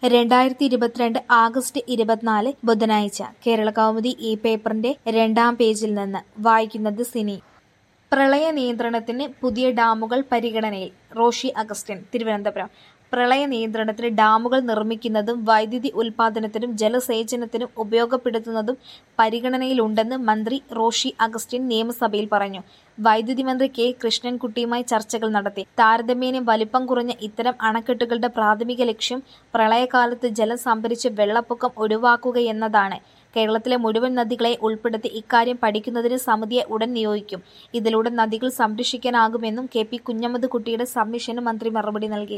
രണ്ടായിരത്തി ഇരുപത്തിരണ്ട് ആഗസ്റ്റ് ഇരുപത്തിനാല് ബുധനാഴ്ച കേരള കൗമുദി ഈ പേപ്പറിന്റെ രണ്ടാം പേജിൽ നിന്ന് വായിക്കുന്നത് സിനി പ്രളയ നിയന്ത്രണത്തിന് പുതിയ ഡാമുകൾ പരിഗണനയിൽ റോഷി അഗസ്റ്റിൻ തിരുവനന്തപുരം പ്രളയ നിയന്ത്രണത്തിന് ഡാമുകൾ നിർമ്മിക്കുന്നതും വൈദ്യുതി ഉൽപാദനത്തിനും ജലസേചനത്തിനും ഉപയോഗപ്പെടുത്തുന്നതും പരിഗണനയിലുണ്ടെന്ന് മന്ത്രി റോഷി അഗസ്റ്റിൻ നിയമസഭയിൽ പറഞ്ഞു വൈദ്യുതി മന്ത്രി കെ കൃഷ്ണൻകുട്ടിയുമായി ചർച്ചകൾ നടത്തി താരതമ്യേന വലിപ്പം കുറഞ്ഞ ഇത്തരം അണക്കെട്ടുകളുടെ പ്രാഥമിക ലക്ഷ്യം പ്രളയകാലത്ത് ജലം സംഭരിച്ച് വെള്ളപ്പൊക്കം ഒഴിവാക്കുകയെന്നതാണ് കേരളത്തിലെ മുഴുവൻ നദികളെ ഉൾപ്പെടുത്തി ഇക്കാര്യം പഠിക്കുന്നതിന് സമിതിയെ ഉടൻ നിയോഗിക്കും ഇതിലൂടെ നദികൾ സംരക്ഷിക്കാനാകുമെന്നും കെ പി കുഞ്ഞമ്മദ് കുട്ടിയുടെ സബ്മിഷന് മന്ത്രി മറുപടി നൽകി